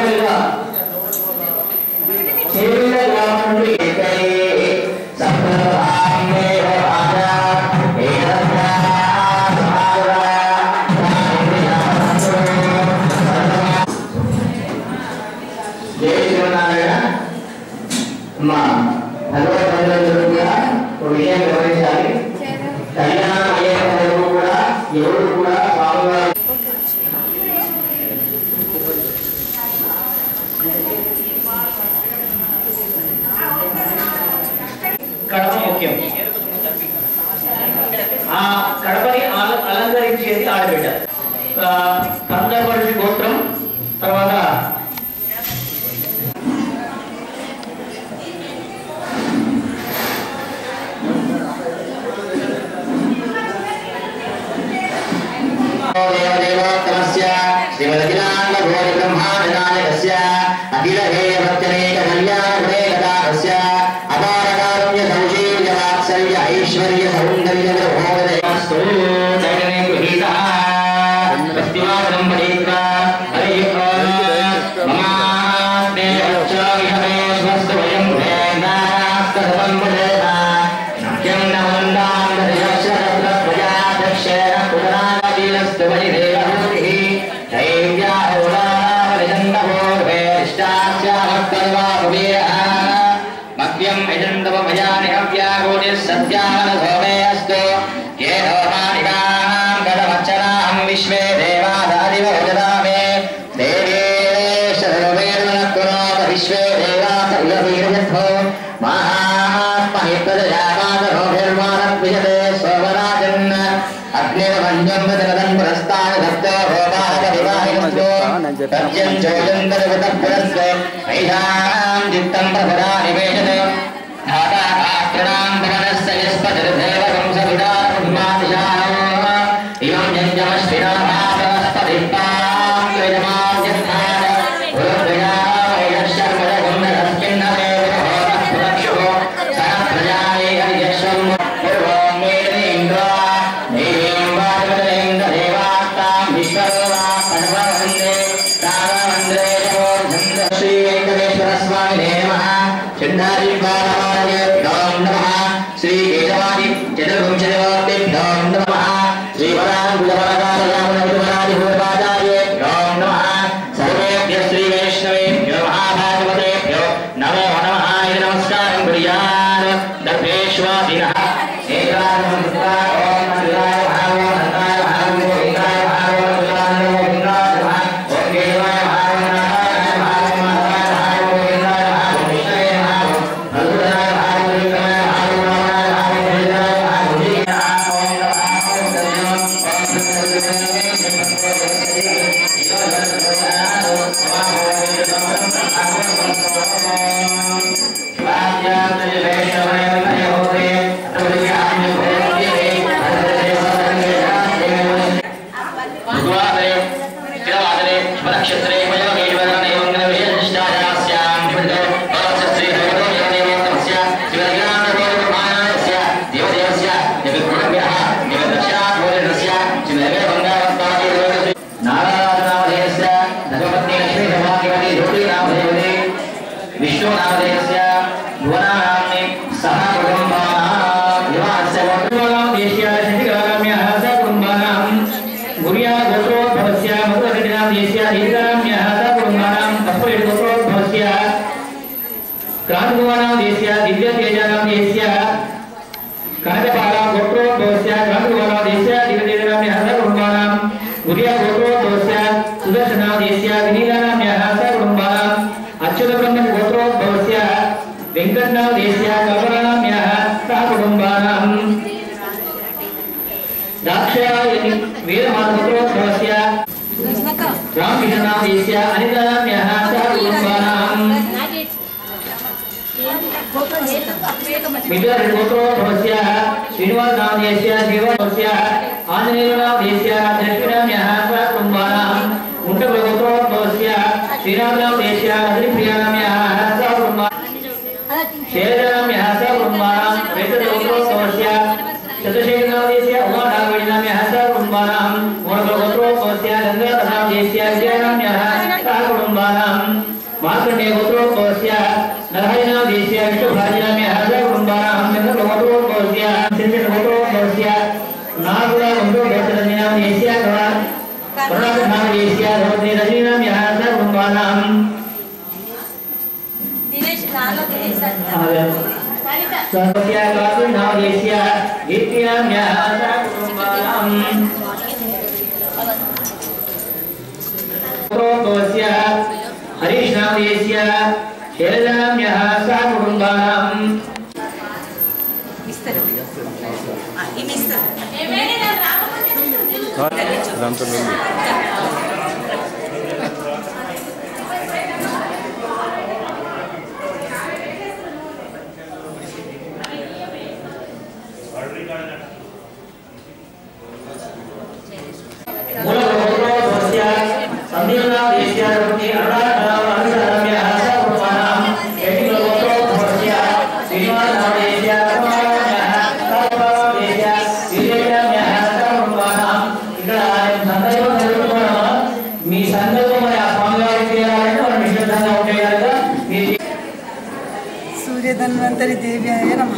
మొదటిగా చేరుల గ్రామం నుండి ఇక్కడే సప్తభాగే రాజా ఏదన్నా సమాగమ జై శ్రీమన్నారాయణ అమ్మా భగవద్ బంధువులు కూడా ఒక విషయం గమనించాలి కళ్యాణం అయ్యేంత వరకు కూడా ఎవరు కూడా స్వామివారి కడప ముఖ్యం ఆ కడపని అల- అలంకరించేది ఆడబిడ్డ ఆ, కందపరిచి గోత్రం తర్వాత దేవదేవోత్తమస్య శ్రీమదఖిలాండఘోరి బ్రహ్మాండనాయకస్య అఖిల హేయభక్తనేక కళ్యాణగుణేకదానస్య అపారకారుణ్య సౌశీల్య వాత్సల్య ఐశ్వర్య సౌందర్య గ్రహోదయస్తు జగనే గృహీతః భక్తివాదం పఠిత్వా హరి మమాస్తే వచ్చామిహమే స్వస్తు వయం వేదాస్తవం ముదేవ నఖ్యం నమందాం దశరథ ప్రజాదక్షేణ పునరాగీలస్తు వైదేవహూతిః మగ్యం యజంతమయాని హవ్యాగోటి సత్యాన సోమే అస్తు ఏ హోమానికాం గతవచ్చనాహం విశ్వే దేవాదాదివ ఉదదామే దేవే శరణవేదనకునోత విశ్వే దేవాస ఇలవీర్యథో మహాత్మహి ప్రజామానోభిర్మానద్విజతే సోమరాజన్ అగ్నిర్వన్యం వదనదన్ పురస్తాన దత్తో హోమానక వివాహినస్తో సత్యం చోజంతరగతపురస్వే వైధాం జిత్తం ప్రసరా నివేశతే ధాతాకాక్రణాం భగనస్య నిస్పతిర్దేవ కంసవిడారబ్రహ్మాదిశానో ఇమం జంజమశ్వినా భాగవస్పతిప్పాం యజమాన్యస్థాన పురుద్రయా వైరశర్మద గుండరస్కిన్నమే విరహోరః పురక్షుః సన ప్రజాయే హరియశ్వం పూర్వం మేనేంద్ర దేవీం వాజమదేంద్ర దేవాస్తాం విశ్వరూపా పరమవందే రామవందే జగోర్ధంద శ్రీ వెంకటేశ్వర స్వామినే నమః చందారి బాలమానయేభ్యో నమః శ్రీ కేశవాది చతుర్వింశతివర్తిభ్యో నమః శ్రీ వరాంగులవరకారయామనవిమరాదిపూర్వాచార్యేభ్యో నమః సర్వేభ్య శ్రీ వైష్ణవేభ్యో మహాభాగవతేభ్యో నమో నమః ఇది నమస్కారం కుర్యాత్ దర్భేష్వాదినః ఏకాదశం పుత్రా ఓం నమః భాగో నందాయ భాగో ఇంద్రాయ భాగో నందాయ ఇంద్రాయ నమః ఓం దేవాయ భాగో నందాయ భాగో నందాయ భాగో ఇంద్రాయ భాగో విష్ణవే భాగో మధురాయ భాగో ఇంద్రాయ భాగో నారాయ భాగో ఇంద్రాయ భాగో జీవాయ ఓం నమః ఓం దైవం నక్షత్రే నారాయణనామధేయస్య భగవత్ని లక్ష్మీ సమాధిపతి జ్యోతినామధేయతే విష్ణునామధేయస్య భువనానామ్ని సహ కుటుంబానాం నివాస్య వర్తమానం దేశ్య శంకరామ్యః స కుటుంబానాం గుర్యా గోత్రోద్భవస్య మధురకటినాం దేశ్య దీర్ఘామ్యః స కుటుంబానాం కస్పరేట్ గోత్రోద్భవస్య క్రాంతికుమారాం దేశ్య దివ్య తేజానాం దేశ్య కనకపాల గోత్రోద్భవస్య క్రాంతికుమారాం దేశ్య దివ్య తేజానామ్యః స కుటుంబానాం గుర్యా గోత్రోద్భవస్య సుదర్శనా దేశ్య వినీలానామ్యః స కుటుంబానాం అచ్యుత బ్రహ్మణ్ గోత్రోద్భవస్య వెంకటనామ దేశ్య కల్పనామ్యః స కుటుంబానాం దాక్షాయణి వీరమాత గోత్రోద్భవస్య రామకృష్ణనామ దేశ్య అనితనామ్యః స కుటుంబానాం మిథునగోత్రోద్భవస్య శ్రీనివాసనామదేశ్య శ్రీనివాసస్య ఆంజనేయనామదేశ్య లక్ష్మీనామ్యः స కుటుంబానాం ఉంటగోత్రోద్భవస్య శ్రీరామనామదేశ్య హరిప్రియానామ్యः స కుటుంబా శైలజానామ్యः స కుటుంబానాం వేదగోత్రోద్భవస్య చతుర్శేఖరనామదేశ్య ఉమానాగవడినామ్యः స కుటుంబానాం మూలగోత్రోద్భవస్య గంగాధరనామదేశ్య విజయనామ్యः స కుటుంబానాం కుటుంబానాం మార్కండే గోత్రోద్భవస్య నరహరినామదేశ్య విష్ణుభార్యామ్య హర్ష కుటుంబానాం చంద్ర గోత్రోద్భవస్య చంద్ర గోత్రోద్భవస్య నాగుల గోత్రోద్భవస్య కరుణాకర్నామదేశ్య ధోత్రి రజనీనామ్య హర్ష కుటుంబానాం దినేష్ నాలో దినేష్ అదే. లలిత సత్య కాకునామదేశ్య నిత్యామ్య హర్ష కుటుంబానాం గోత్రోద్భవస్య హరీష్నామదేశ్య శైలజామ్య హర్ష కుటుంబానాం ఇస్తారు ఆ, ఈమె ఇస్తారు ఏమైనా నాకు రాకపోతే దాంతో ఉంది మూలగోత్రోద్భవస్య సందీర్ణాదేశ్య రమణి అరుణాచలాంధ్రమ్య హర్ష కుటుంబానాం ఎట్టిగోత్రోద్భవస్య శ్రీనివాసనామదేశ్య కరుణాకర్నామయ సర్వదేశ్య శ్రీదేవ్యామ్య హర్ష కుటుంబానాం ఇక్కడ సందర్భం జరుగుతున్నామా మీ సందర్భం మరి ఆ స్వామివారికి చేయాలంటే మనం నిశ్శబ్దంగా ఉంటే కనుక మీ సూర్యధన్వంతరి దేవ్యాయ నమ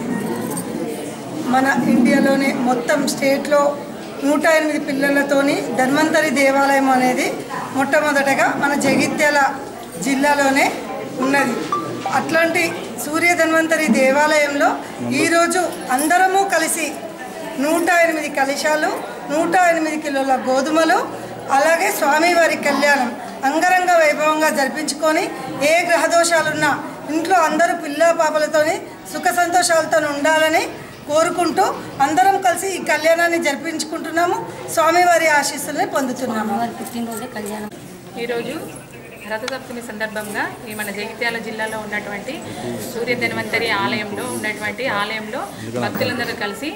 మన ఇండియాలోనే మొత్తం స్టేట్లో నూట ఎనిమిది పిల్లలతోని ధన్వంతరి దేవాలయం అనేది మొట్టమొదటగా మన జగిత్యాల జిల్లాలోనే ఉన్నది అట్లాంటి సూర్య ధన్వంతరి దేవాలయంలో ఈరోజు అందరము కలిసి నూట ఎనిమిది కలశాలు నూట ఎనిమిది కిలోల గోధుమలు అలాగే స్వామివారి కళ్యాణం అంగరంగ వైభవంగా జరిపించుకొని ఏ గ్రహదోషాలున్నా ఇంట్లో అందరూ పిల్ల పాపలతోని సుఖ సంతోషాలతో ఉండాలని కోరుకుంటూ అందరం కలిసి ఈ కళ్యాణాన్ని జరిపించుకుంటున్నాము స్వామివారి ఆశీస్సుల్ని పొందుతున్నాము వారి పుట్టినరోజే కళ్యాణం ఈరోజు రథసప్తమి సందర్భంగా ఈ మన జగిత్యాల జిల్లాలో ఉన్నటువంటి సూర్య ధన్వంతరి ఆలయంలో ఉన్నటువంటి ఆలయంలో భక్తులందరూ కలిసి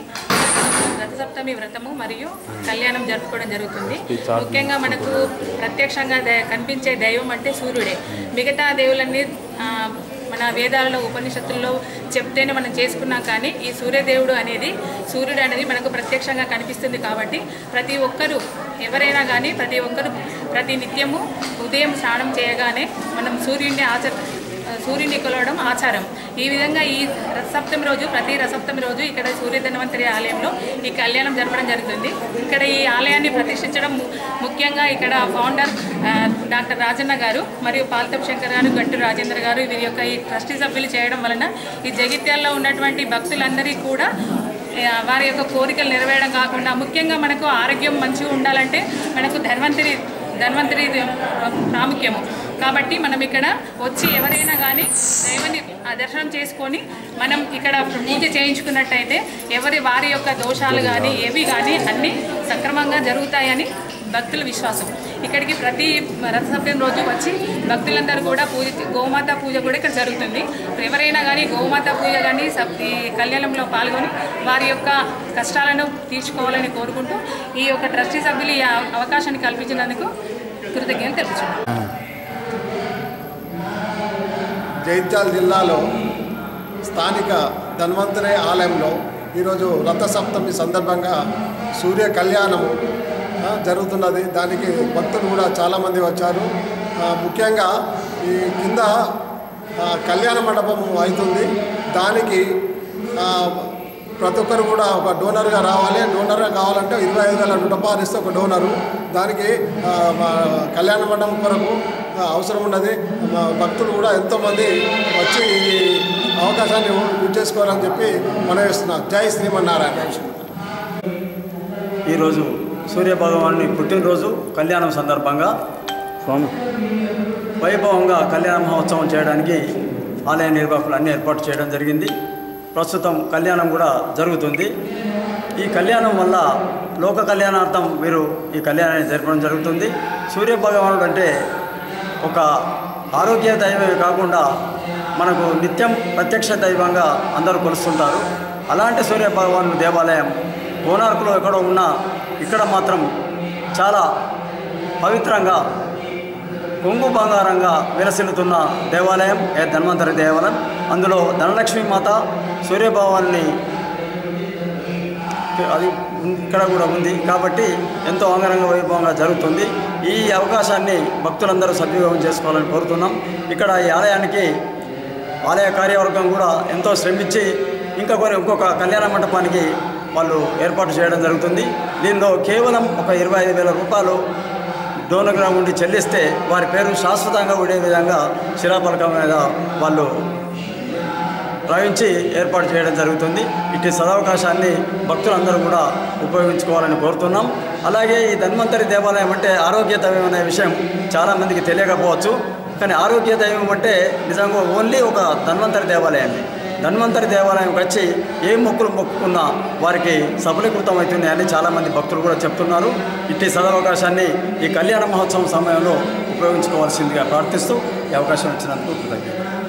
రథసప్తమి వ్రతము మరియు కళ్యాణం జరుపుకోవడం జరుగుతుంది ముఖ్యంగా మనకు ప్రత్యక్షంగా ద- కనిపించే దైవం అంటే సూర్యుడే మిగతా దేవులన్నీ ఆ, మన వేదాలలో ఉపనిషత్తుల్లో చెప్తేనే మనం చేసుకున్నాం కానీ ఈ సూర్యదేవుడు అనేది సూర్యుడు అనేది మనకు ప్రత్యక్షంగా కనిపిస్తుంది కాబట్టి ప్రతి ఒక్కరూ ఎవరైనా కానీ ప్రతి ఒక్కరు ప్రతి నిత్యము ఉదయం స్నానం చేయగానే మనం సూర్యుడిని ఆచర సూర్యుని కొలవడం ఆచారం ఈ విధంగా ఈ రసప్తమి రోజు ప్రతి రసప్తమి రోజు ఇక్కడ సూర్య ధన్వంతరి ఆలయంలో ఈ కళ్యాణం జరపడం జరుగుతుంది ఇక్కడ ఈ ఆలయాన్ని ప్రతిష్ఠించడం ము- ముఖ్యంగా ఇక్కడ ఫౌండర్ ఆ, డాక్టర్ రాజన్న గారు మరియు పాల్తం శంకర్ గారు గట్టు రాజేంద్ర గారు వీరి యొక్క ఈ ట్రస్టీ సభ్యులు చేయడం వలన ఈ జగిత్యాల్లో ఉన్నటువంటి భక్తులందరికీ కూడా ఆ, వారి యొక్క కోరికలు నెరవేరడం కాకుండా ముఖ్యంగా మనకు ఆరోగ్యం మంచిగా ఉండాలంటే మనకు ధన్వంతరి ధన్వంతరి ప్రాముఖ్యము కాబట్టి మనం ఇక్కడ వచ్చి ఎవరైనా కానీ దైవాన్ని ఆ దర్శనం చేసుకొని మనం ఇక్కడ పూజ చేయించుకున్నట్టయితే ఎవరి వారి యొక్క దోషాలు కానీ ఏవి కానీ అన్నీ సక్రమంగా జరుగుతాయని భక్తుల విశ్వాసం ఇక్కడికి ప్రతి రథసప్తమి రోజు వచ్చి భక్తులందరూ కూడా పూజ గోమాత పూజ కూడా ఇక్కడ జరుగుతుంది ఎవరైనా కానీ గోమాత పూజ కానీ సప్- ఈ కళ్యాణంలో పాల్గొని వారి యొక్క కష్టాలను తీర్చుకోవాలని కోరుకుంటూ ఈ యొక్క ట్రస్టీ సభ్యులు ఈ అవ- అవకాశాన్ని కల్పించినందుకు కృతజ్ఞతలు తెలుపుతున్నాను జైత్యాల జిల్లాలో స్థానిక ధన్వంతరి ఆలయంలో ఈరోజు రథసప్తమి సందర్భంగా సూర్య కళ్యాణము ఆ, జరుగుతున్నది దానికి భక్తులు కూడా చాలామంది వచ్చారు ఆ, ముఖ్యంగా ఈ కింద ఆ, కళ్యాణ మండపం అవుతుంది దానికి ఆ, ప్రతి ఒక్కరు కూడా ఒక డోనర్గా రావాలి డోనర్గా కావాలంటే ఇరవై ఐదు వేల నూట పారిస్తే ఒక డోనరు దానికి ఆ, మా కళ్యాణ మండపం కొరకు ఆ, అవసరం ఉన్నది మా భక్తులు కూడా ఎంతోమంది వచ్చి ఈ అవకాశాన్ని యూజ్ చేసుకోవాలని చెప్పి మనం ఇస్తున్నాం జై శ్రీమన్నారాయణ ఈరోజు సూర్యభగవాన్ని పుట్టినరోజు కళ్యాణం సందర్భంగా స్వామి వైభవంగా కళ్యాణ మహోత్సవం చేయడానికి ఆలయ నిర్వాహకులు అన్ని ఏర్పాటు చేయడం జరిగింది ప్రస్తుతం కళ్యాణం కూడా జరుగుతుంది ఈ కళ్యాణం వల్ల లోక కళ్యాణార్థం వీరు ఈ కళ్యాణాన్ని జరపడం జరుగుతుంది సూర్య భగవానుడు అంటే ఒక ఆరోగ్య దైవమే కాకుండా మనకు నిత్యం ప్రత్యక్ష దైవంగా అందరూ కొలుస్తుంటారు అలాంటి సూర్య భగవాను దేవాలయం కోనార్కులో ఎక్కడో ఉన్నా ఇక్కడ మాత్రం చాలా పవిత్రంగా కొంగు బంగారంగా విలసిల్లుతున్న దేవాలయం ఏ ధన్వంతరి దేవాలయం అందులో ధనలక్ష్మి మాత సూర్యభవాన్ని అది ఉం- ఇక్కడ కూడా ఉంది కాబట్టి ఎంతో అంగరంగ వైభవంగా జరుగుతుంది ఈ అవకాశాన్ని భక్తులందరూ సద్వినియోగం చేసుకోవాలని కోరుతున్నాం ఇక్కడ ఈ ఆలయానికి ఆలయ కార్యవర్గం కూడా ఎంతో శ్రమించి ఇంకా కొన్ని ఇంకొక కళ్యాణ మండపానికి వాళ్ళు ఏర్పాటు చేయడం జరుగుతుంది దీనిలో కేవలం ఒక ఇరవై ఐదు వేల రూపాయలు డోనర్గా ఉండి చెల్లిస్తే వారి పేరు శాశ్వతంగా ఉండే విధంగా శిలాపలకం మీద వాళ్ళు భావించి ఏర్పాటు చేయడం జరుగుతుంది ఇట్టి సదవకాశాన్ని భక్తులందరూ కూడా ఉపయోగించుకోవాలని కోరుతున్నాం అలాగే ఈ ధన్వంతరి దేవాలయం అంటే ఆరోగ్య దైవం అనే విషయం చాలామందికి తెలియకపోవచ్చు కానీ ఆరోగ్య దైవం అంటే నిజంగా ఓన్లీ ఒక ధన్వంతరి దేవాలయాన్ని ధన్వంతరి దేవాలయంకి వచ్చి ఏ మొక్కులు మొక్కుకున్నా వారికి సఫలీకృతం అవుతుంది అని చాలామంది భక్తులు కూడా చెప్తున్నారు ఇట్టి సదవకాశాన్ని ఈ కళ్యాణ మహోత్సవం సమయంలో ఉపయోగించుకోవాల్సిందిగా ప్రార్థిస్తూ ఈ అవకాశం ఇచ్చినందుకు కృతజ్ఞతలు